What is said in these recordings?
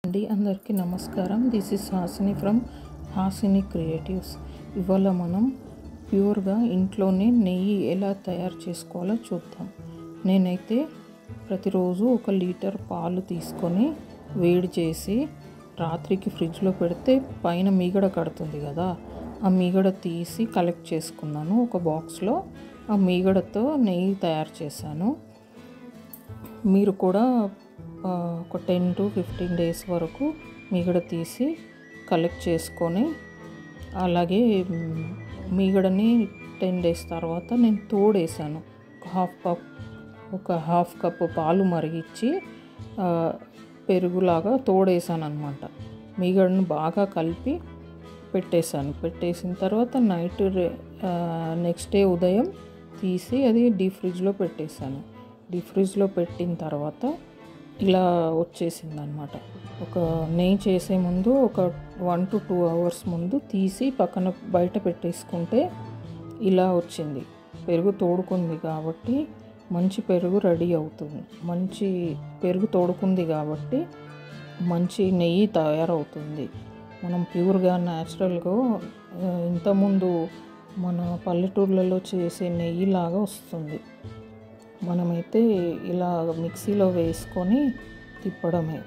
అండి అందరికీ నమస్కారం this is Hasini from Hasini Creatives ఇవాళ మనం ప్యూర్గా ఇంట్లోనే నెయ్యి ఎలా తయారు చేసుకోవాలో చూద్దాం నేనైతే ప్రతిరోజు ఒక లీటర్ పాలు తీసుకొని వేడి చేసి రాత్రికి ఫ్రిడ్జ్లో పెడితే పైన మీగడ కడుతుంది కదా ఆ మీగడ తీసి కలెక్ట్ చేసుకున్నాను ఒక బాక్స్లో ఆ మీగడతో నెయ్యి తయారు చేశాను మీరు కూడా ఆ, ఒక టెన్ టు ఫిఫ్టీన్ డేస్ వరకు మీగడ తీసి కలెక్ట్ చేసుకొని అలాగే మ్, మీగడని టెన్ డేస్ తర్వాత నేను తోడేసాను ఒక హాఫ్ కప్ ఒక హాఫ్ కప్ పాలు మరిగించి ఆ, పెరుగులాగా తోడేసాను అనమాట మీగడను బాగా కలిపి పెట్టేశాను పెట్టేసిన తర్వాత నైట్ నెక్స్ట్ డే ఉదయం తీసి అది డీప్ ఫ్రిడ్జ్లో పెట్టేశాను డీప్ ఫ్రిడ్జ్లో పెట్టిన తర్వాత ఇలా వచ్చేసింది అనమాట ఒక నెయ్యి చేసే ముందు ఒక వన్ టు టూ అవర్స్ ముందు తీసి పక్కన బయట పెట్టేసుకుంటే ఇలా వచ్చింది పెరుగు తోడుకుంది కాబట్టి మంచి పెరుగు రెడీ అవుతుంది మంచి పెరుగు తోడుకుంది కాబట్టి మంచి నెయ్యి తయారవుతుంది మనం ప్యూర్గా న్యాచురల్గా ఆ, ఇంతకుముందు మన పల్లెటూర్లలో చేసే నెయ్యిలాగా వస్తుంది మనమైతే ఇలా మిక్సీలో వేసుకొని తిప్పడమే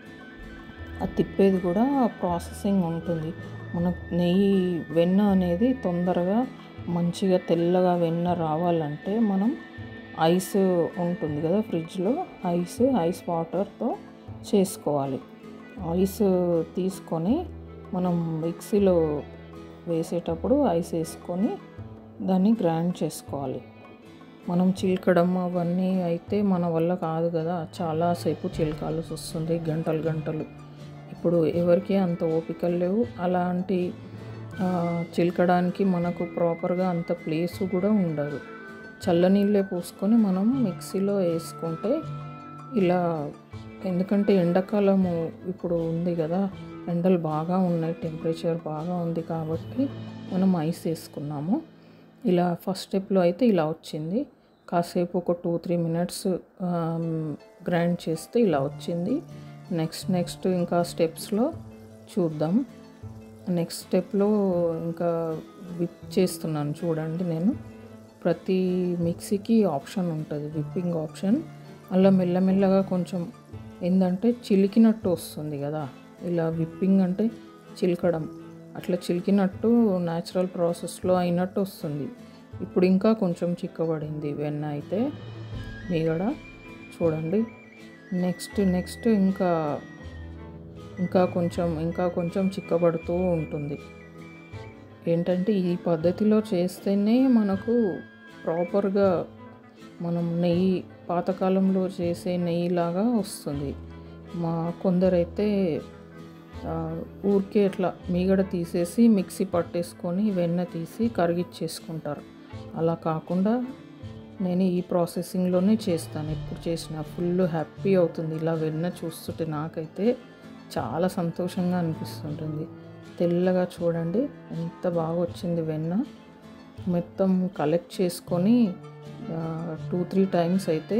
ఆ తిప్పేది కూడా ప్రాసెసింగ్ ఉంటుంది మనకు నెయ్యి వెన్న అనేది తొందరగా మంచిగా తెల్లగా వెన్న రావాలంటే మనం ఐస్ ఉంటుంది కదా ఫ్రిడ్జ్లో ఐస్ ఐస్ వాటర్తో చేసుకోవాలి ఐస్ తీసుకొని మనం మిక్సీలో వేసేటప్పుడు ఐస్ వేసుకొని దాన్ని గ్రైండ్ చేసుకోవాలి మనం చిలకడం అవన్నీ అయితే మన వల్ల కాదు కదా చాలాసేపు చిలకాల్సి వస్తుంది గంటలు గంటలు ఇప్పుడు ఎవరికి అంత ఓపికలు లేవు అలాంటి ఆ, చిలకడానికి మనకు ప్రాపర్గా అంత ప్లేస్ కూడా ఉండదు చల్లనీళ్ళే పోసుకొని మనం మిక్సీలో వేసుకుంటే ఇలా ఎందుకంటే ఎండాకాలము ఇప్పుడు ఉంది కదా ఎండలు బాగా ఉన్నాయి టెంపరేచర్ బాగా ఉంది కాబట్టి మనం ఐస్ వేసుకున్నాము ఇలా ఫస్ట్ స్టెప్లో అయితే ఇలా వచ్చింది కాసేపు ఒక టూ త్రీ మినిట్స్ గ్రైండ్ చేస్తే ఇలా వచ్చింది నెక్స్ట్ నెక్స్ట్ ఇంకా స్టెప్స్లో చూద్దాం నెక్స్ట్ స్టెప్లో ఇంకా విప్ చేస్తున్నాను చూడండి నేను ప్రతి మిక్సీకి ఆప్షన్ ఉంటుంది విప్పింగ్ ఆప్షన్ అలా మెల్లమెల్లగా కొంచెం ఏంటంటే చిలికినట్టు వస్తుంది కదా ఇలా విప్పింగ్ అంటే చిలకడం అట్లా చిలికినట్టు న్యాచురల్ ప్రాసెస్లో అయినట్టు వస్తుంది ఇప్పుడు ఇంకా కొంచెం చిక్కబడింది వెన్న అయితే మీగడ చూడండి నెక్స్ట్ నెక్స్ట్ ఇంకా ఇంకా కొంచెం ఇంకా కొంచెం చిక్కబడుతూ ఉంటుంది ఏంటంటే ఈ పద్ధతిలో చేస్తేనే మనకు ప్రాపర్గా మనం నెయ్యి పాతకాలంలో చేసే నెయ్యిలాగా వస్తుంది మా కొందరైతే ఆ, ఊరికే ఇట్లా మీగడ తీసేసి మిక్సీ పట్టేసుకొని వెన్న తీసి కరిగిచ్చేసుకుంటారు అలా కాకుండా నేను ఈ ప్రాసెసింగ్లోనే చేస్తాను ఎప్పుడు చేసినా ఫుల్ హ్యాపీ అవుతుంది ఇలా వెన్న చూస్తుంటే నాకైతే చాలా సంతోషంగా అనిపిస్తుంటుంది తెల్లగా చూడండి ఎంత బాగా వచ్చింది వెన్న మొత్తం కలెక్ట్ చేసుకొని టూ త్రీ టైమ్స్ అయితే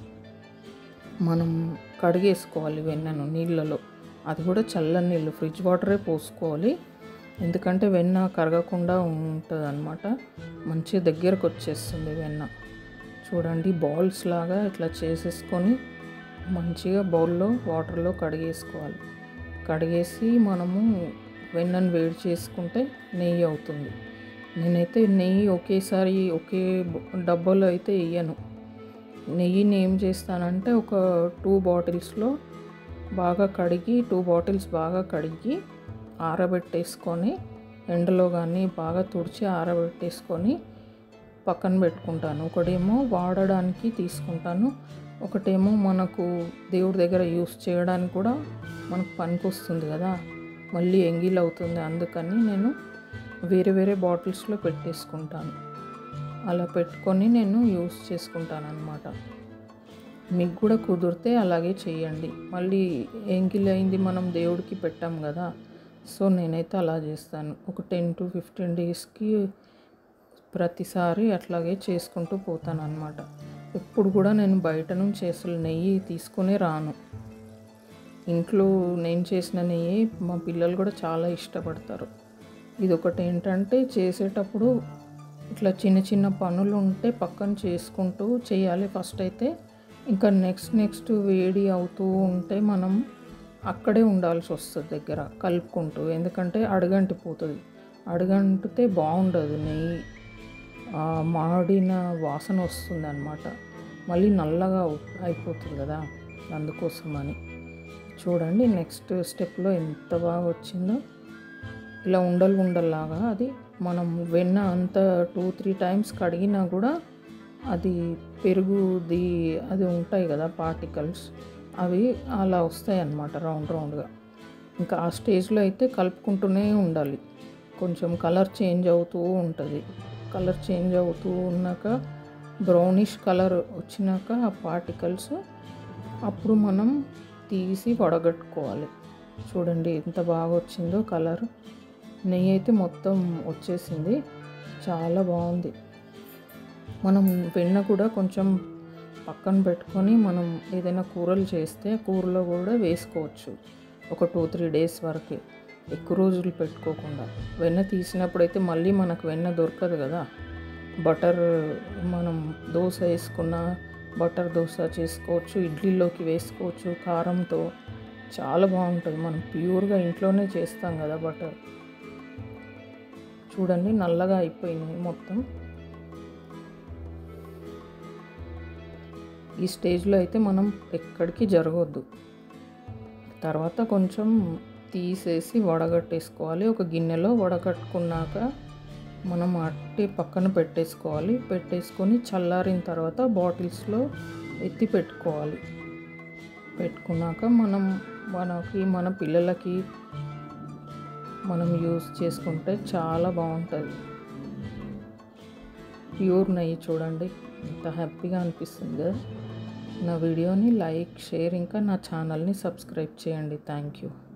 మనం కడిగేసుకోవాలి వెన్నను నీళ్ళలో అది కూడా చల్లని నీళ్ళు ఫ్రిడ్జ్ వాటరే పోసుకోవాలి ఎందుకంటే వెన్న కరగకుండా ఉంటుంది అనమాట మంచి దగ్గరకు వచ్చేస్తుంది వెన్న చూడండి బాల్స్ లాగా ఇట్లా చేసేసుకొని మంచిగా బౌల్లో వాటర్లో కడిగేసుకోవాలి కడిగేసి మనము వెన్నను వేడి చేసుకుంటే నెయ్యి అవుతుంది నేనైతే నెయ్యి ఒకేసారి ఒకే బ- డబ్బాలో అయితే వేయను నెయ్యిని ఏం చేస్తానంటే ఒక టూ బాటిల్స్లో బాగా కడిగి టూ బాటిల్స్ బాగా కడిగి ఆరబెట్టేసుకొని ఎండలో కానీ బాగా తుడిచి ఆరబెట్టేసుకొని పక్కన పెట్టుకుంటాను ఒకటేమో వాడడానికి తీసుకుంటాను ఒకటేమో మనకు దేవుడి దగ్గర యూస్ చేయడానికి కూడా మనకు పనికి వస్తుంది కదా మళ్ళీ ఎంగిల్ అవుతుంది అందుకని నేను వేరే వేరే బాటిల్స్లో పెట్టేసుకుంటాను అలా పెట్టుకొని నేను యూస్ చేసుకుంటాను అనమాట మీకు కూడా కుదిరితే అలాగే చేయండి మళ్ళీ ఎంగిల్ అయింది మనం దేవుడికి పెట్టాం కదా సో నేనైతే అలా చేస్తాను ఒక టెన్ టు ఫిఫ్టీన్ డేస్కి ప్రతిసారి అట్లాగే చేసుకుంటూ పోతాను అనమాట ఎప్పుడు కూడా నేను బయట నుంచి అసలు నెయ్యి తీసుకునే రాను ఇంట్లో నేను చేసిన నెయ్యి మా పిల్లలు కూడా చాలా ఇష్టపడతారు ఇది ఒకటి ఏంటంటే చేసేటప్పుడు ఇట్లా చిన్న చిన్న పనులు ఉంటే పక్కన చేసుకుంటూ చేయాలి ఫస్ట్ అయితే ఇంకా నెక్స్ట్ నెక్స్ట్ వేడి అవుతూ ఉంటే మనం అక్కడే ఉండాల్సి వస్తుంది దగ్గర కలుపుకుంటూ ఎందుకంటే అడగంటిపోతుంది అడగంటితే బాగుండదు నెయ్యి ఆ మాడిన వాసన వస్తుంది అనమాట మళ్ళీ నల్లగా అయిపోతుంది కదా అందుకోసమని చూడండి నెక్స్ట్ స్టెప్లో ఎంత బాగా వచ్చిందో ఇలా ఉండలు ఉండల్లాగా అది మనం వెన్న అంత టూ త్రీ టైమ్స్ కడిగినా కూడా అది పెరుగుది అది ఉంటాయి కదా పార్టికల్స్ అవి అలా వస్తాయి అన్నమాట రౌండ్ రౌండ్గా ఇంకా ఆ స్టేజ్లో అయితే కలుపుకుంటూనే ఉండాలి కొంచెం కలర్ చేంజ్ అవుతూ ఉంటుంది కలర్ చేంజ్ అవుతూ ఉన్నాక బ్రౌనిష్ కలర్ వచ్చినాక ఆ పార్టికల్స్ అప్పుడు మనం తీసి వడగట్టుకోవాలి చూడండి ఎంత బాగా వచ్చిందో కలర్ నెయ్యి అయితే మొత్తం వచ్చేసింది చాలా బాగుంది మనం వెన్న కూడా కొంచెం పక్కన పెట్టుకొని మనం ఏదైనా కూరలు చేస్తే కూరలో కూడా వేసుకోవచ్చు ఒక టూ త్రీ డేస్ వరకు ఎక్కువ రోజులు పెట్టుకోకుండా వెన్న తీసినప్పుడైతే మళ్ళీ మనకు వెన్న దొరకదు కదా బటర్ మనం దోశ వేసుకున్న బటర్ దోశ చేసుకోవచ్చు ఇడ్లీలోకి వేసుకోవచ్చు కారంతో చాలా బాగుంటుంది మనం ప్యూర్గా ఇంట్లోనే చేస్తాం కదా బటర్ చూడండి నల్లగా అయిపోయినాయి మొత్తం ఈ స్టేజ్లో అయితే మనం ఎక్కడికి జరగొద్దు తర్వాత కొంచెం తీసేసి వడగట్టేసుకోవాలి ఒక గిన్నెలో వడగట్టుకున్నాక మనం అట్టి పక్కన పెట్టేసుకోవాలి పెట్టేసుకొని చల్లారిన తర్వాత బాటిల్స్లో ఎత్తి పెట్టుకోవాలి పెట్టుకున్నాక మనం మనకి మన పిల్లలకి మనం యూస్ చేసుకుంటే చాలా బాగుంటుంది ప్యూర్ నెయ్యి చూడండి ఎంత హ్యాపీగా అనిపిస్తుంది కదా నా వీడియోని లైక్ షేర్ ఇంకా నా ఛానల్ని సబ్స్క్రైబ్ చేయండి థ్యాంక్ యూ